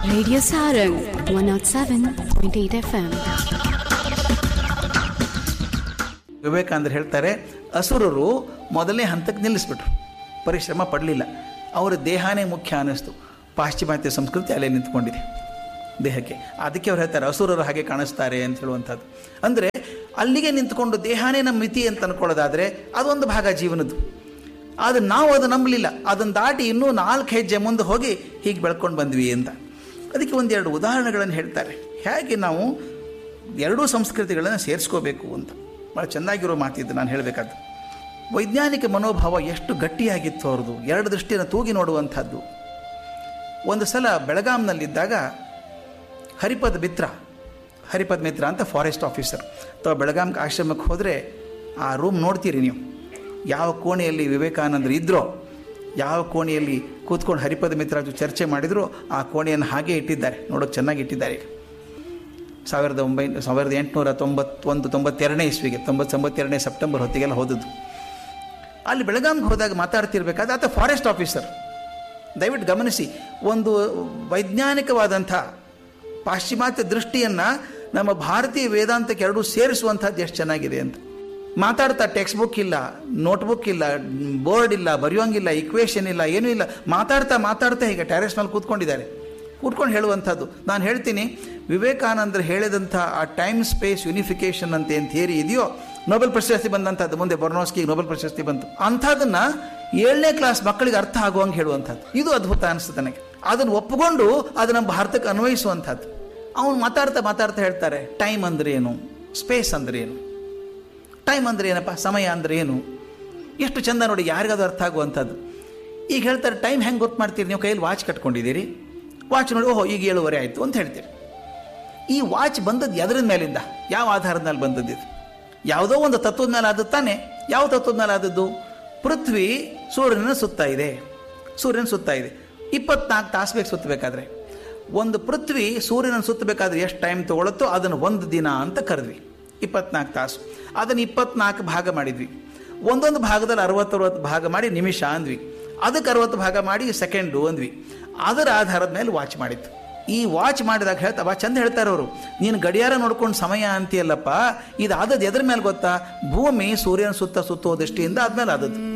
Radio Sarang 107.8 FM. ವಿವೇಕಾನಂದರು ಹೇಳ್ತಾರೆ ಅಸುರರು ಮೊದಲನೇ ಹಂತಕ್ಕೆ ನಿಲ್ಲಿಸ್ಬಿಟ್ರು ಪರಿಶ್ರಮ ಪಡಲಿಲ್ಲ ಅವರ ದೇಹನೇ ಮುಖ್ಯ ಅನ್ನಿಸ್ತು ಪಾಶ್ಚಿಮಾತ್ಯ ಸಂಸ್ಕೃತಿ ಅಲ್ಲೇ ನಿಂತ್ಕೊಂಡಿದೆ ದೇಹಕ್ಕೆ ಅದಕ್ಕೆ ಅವ್ರು ಹೇಳ್ತಾರೆ ಅಸುರರು ಹಾಗೆ ಕಾಣಿಸ್ತಾರೆ ಅಂತ ಹೇಳುವಂಥದ್ದು ಅಂದರೆ ಅಲ್ಲಿಗೆ ನಿಂತ್ಕೊಂಡು ದೇಹನೇ ನಮ್ಮ ಮಿತಿ ಅಂತ ಅನ್ಕೊಳ್ಳೋದಾದರೆ ಅದೊಂದು ಭಾಗ ಜೀವನದ್ದು ಆದರೆ ನಾವು ಅದು ನಂಬಲಿಲ್ಲ ಅದನ್ನು ದಾಟಿ ಇನ್ನೂ ನಾಲ್ಕು ಹೆಜ್ಜೆ ಮುಂದೆ ಹೋಗಿ ಹೀಗೆ ಬೆಳ್ಕೊಂಡು ಬಂದ್ವಿ ಅಂತ ಅದಕ್ಕೆ ಒಂದೆರಡು ಉದಾಹರಣೆಗಳನ್ನು ಹೇಳ್ತಾರೆ ಹೇಗೆ ನಾವು ಎರಡೂ ಸಂಸ್ಕೃತಿಗಳನ್ನು ಸೇರಿಸ್ಕೋಬೇಕು ಅಂತ ಭಾಳ ಚೆನ್ನಾಗಿರೋ ಮಾತಿದ್ದು ನಾನು ಹೇಳಬೇಕಾದ್ದು ವೈಜ್ಞಾನಿಕ ಮನೋಭಾವ ಎಷ್ಟು ಗಟ್ಟಿಯಾಗಿತ್ತು ಅವ್ರದ್ದು ಎರಡು ದೃಷ್ಟಿಯನ್ನು ತೂಗಿ ನೋಡುವಂಥದ್ದು ಒಂದು ಸಲ ಬೆಳಗಾಂನಲ್ಲಿದ್ದಾಗ ಹರಿಪದ್ ಮಿತ್ರ ಹರಿಪದ್ ಮಿತ್ರ ಅಂತ ಫಾರೆಸ್ಟ್ ಆಫೀಸರ್ ಅಥವಾ ಬೆಳಗಾಂ ಆಶ್ರಮಕ್ಕೆ ಹೋದರೆ ಆ ರೂಮ್ ನೋಡ್ತೀರಿ ನೀವು ಯಾವ ಕೋಣೆಯಲ್ಲಿ ವಿವೇಕಾನಂದರು ಇದ್ದರೋ ಯಾವ ಕೋಣೆಯಲ್ಲಿ ಕೂತ್ಕೊಂಡು ಹರಿಪದ ಮಿತ್ರಾಜು ಚರ್ಚೆ ಮಾಡಿದ್ರು ಆ ಕೋಣೆಯನ್ನು ಹಾಗೆ ಇಟ್ಟಿದ್ದಾರೆ ನೋಡೋಕೆ ಚೆನ್ನಾಗಿ ಇಟ್ಟಿದ್ದಾರೆ ಈಗ ಸಾವಿರದ ಒಂಬೈನೂರ ಸಾವಿರದ ಎಂಟುನೂರ ತೊಂಬತ್ತೊಂದು ತೊಂಬತ್ತೆರಡನೇ ಇಸ್ವಿಗೆ ತೊಂಬತ್ತು ತೊಂಬತ್ತೆರಡನೇ ಸೆಪ್ಟೆಂಬರ್ ಹೊತ್ತಿಗೆಲ್ಲ ಹೋದದ್ದು ಅಲ್ಲಿ ಬೆಳಗಾಂಗೆ ಹೋದಾಗ ಮಾತಾಡ್ತಿರ್ಬೇಕಾದ್ರೆ ಆತ ಫಾರೆಸ್ಟ್ ಆಫೀಸರ್ ದಯವಿಟ್ಟು ಗಮನಿಸಿ ಒಂದು ವೈಜ್ಞಾನಿಕವಾದಂಥ ಪಾಶ್ಚಿಮಾತ್ಯ ದೃಷ್ಟಿಯನ್ನು ನಮ್ಮ ಭಾರತೀಯ ವೇದಾಂತಕ್ಕೆ ಎರಡೂ ಸೇರಿಸುವಂಥದ್ದು ಎಷ್ಟು ಚೆನ್ನಾಗಿದೆ ಅಂತ ಮಾತಾಡ್ತಾ ಟೆಕ್ಸ್ಟ್ ಬುಕ್ ಇಲ್ಲ ನೋಟ್ಬುಕ್ ಇಲ್ಲ ಬೋರ್ಡ್ ಇಲ್ಲ ಬರೆಯೋಂಗಿಲ್ಲ ಇಕ್ವೇಷನ್ ಇಲ್ಲ ಏನೂ ಇಲ್ಲ ಮಾತಾಡ್ತಾ ಮಾತಾಡ್ತಾ ಹೀಗೆ ಟೆರೆಸ್ ಮೇಲೆ ಕೂತ್ಕೊಂಡಿದ್ದಾರೆ ಕೂತ್ಕೊಂಡು ಹೇಳುವಂಥದ್ದು ನಾನು ಹೇಳ್ತೀನಿ ವಿವೇಕಾನಂದರು ಹೇಳಿದಂಥ ಆ ಟೈಮ್ ಸ್ಪೇಸ್ ಯುನಿಫಿಕೇಶನ್ ಅಂತ ಏನು ಥಿಯರಿ ಇದೆಯೋ ನೊಬೆಲ್ ಪ್ರಶಸ್ತಿ ಬಂದಂಥದ್ದು ಮುಂದೆ ಬರ್ನೋಸ್ಕಿಗೆ ನೊಬೆಲ್ ಪ್ರಶಸ್ತಿ ಬಂತು ಅಂಥದ್ದನ್ನು ಏಳನೇ ಕ್ಲಾಸ್ ಮಕ್ಕಳಿಗೆ ಅರ್ಥ ಆಗುವಂಗೆ ಹೇಳುವಂಥದ್ದು ಇದು ಅದ್ಭುತ ಅನಿಸುತ್ತೆ ನನಗೆ ಅದನ್ನು ಒಪ್ಪಿಕೊಂಡು ಅದು ನಮ್ಮ ಭಾರತಕ್ಕೆ ಅನ್ವಯಿಸುವಂಥದ್ದು ಅವನು ಮಾತಾಡ್ತಾ ಮಾತಾಡ್ತಾ ಹೇಳ್ತಾರೆ ಟೈಮ್ ಅಂದ್ರೆ ಏನು ಸ್ಪೇಸ್ ಅಂದ್ರೆ ಏನು ಟೈಮ್ ಅಂದರೆ ಏನಪ್ಪ ಸಮಯ ಅಂದರೆ ಏನು ಎಷ್ಟು ಚಂದ ನೋಡಿ ಯಾರಿಗಾದ್ರೂ ಅರ್ಥ ಆಗುವಂಥದ್ದು ಈಗ ಹೇಳ್ತಾರೆ ಟೈಮ್ ಹೆಂಗೆ ಗೊತ್ತು ಮಾಡ್ತೀರಿ ನೀವು ಕೈಯಲ್ಲಿ ವಾಚ್ ಕಟ್ಕೊಂಡಿದ್ದೀರಿ ವಾಚ್ ನೋಡಿ ಓಹೋ ಈಗ ಏಳುವರೆ ಆಯಿತು ಅಂತ ಹೇಳ್ತೀರಿ ಈ ವಾಚ್ ಬಂದದ್ದು ಎದರ ಮೇಲಿಂದ ಯಾವ ಆಧಾರದ ಮೇಲೆ ಬಂದದ್ದು ಇದು ಯಾವುದೋ ಒಂದು ತತ್ವದ ಮೇಲೆ ಆದದ್ದು ತಾನೆ ಯಾವ ತತ್ವದ ಮೇಲೆ ಆದದ್ದು ಪೃಥ್ವಿ ಸೂರ್ಯನ ಸುತ್ತ ಇದೆ ಸೂರ್ಯನ ಸುತ್ತ ಇದೆ ಇಪ್ಪತ್ನಾಲ್ಕು ತಾಸು ಬೇಕು ಸುತ್ತಬೇಕಾದ್ರೆ ಒಂದು ಪೃಥ್ವಿ ಸೂರ್ಯನ ಸುತ್ತಬೇಕಾದ್ರೆ ಎಷ್ಟು ಟೈಮ್ ತೊಗೊಳುತ್ತೋ ಅದನ್ನು ಒಂದು ದಿನ ಅಂತ ಕರೆದ್ವಿ ಇಪ್ಪತ್ನಾಲ್ಕು ತಾಸು ಅದನ್ನು ಇಪ್ಪತ್ನಾಲ್ಕು ಭಾಗ ಮಾಡಿದ್ವಿ ಒಂದೊಂದು ಭಾಗದಲ್ಲಿ ಅರವತ್ತರವತ್ತು ಭಾಗ ಮಾಡಿ ನಿಮಿಷ ಅಂದ್ವಿ ಅದಕ್ಕೆ ಅರವತ್ತು ಭಾಗ ಮಾಡಿ ಸೆಕೆಂಡು ಅಂದ್ವಿ ಅದರ ಆಧಾರದ ಮೇಲೆ ವಾಚ್ ಮಾಡಿತ್ತು ಈ ವಾಚ್ ಮಾಡಿದಾಗ ಹೇಳ್ತಾ ಬಾ ಚಂದ ಹೇಳ್ತಾರೆ ಅವರು ನೀನು ಗಡಿಯಾರ ನೋಡ್ಕೊಂಡು ಸಮಯ ಅಂತೀಯಲ್ಲಪ್ಪ ಇದು ಆದದ್ದು ಎದ್ರ ಮೇಲೆ ಗೊತ್ತಾ ಭೂಮಿ ಸೂರ್ಯನ ಸುತ್ತ ಸುತ್ತೋ ದೃಷ್ಟಿಯಿಂದ ಆದ್ಮೇಲೆ ಆದದ್ದು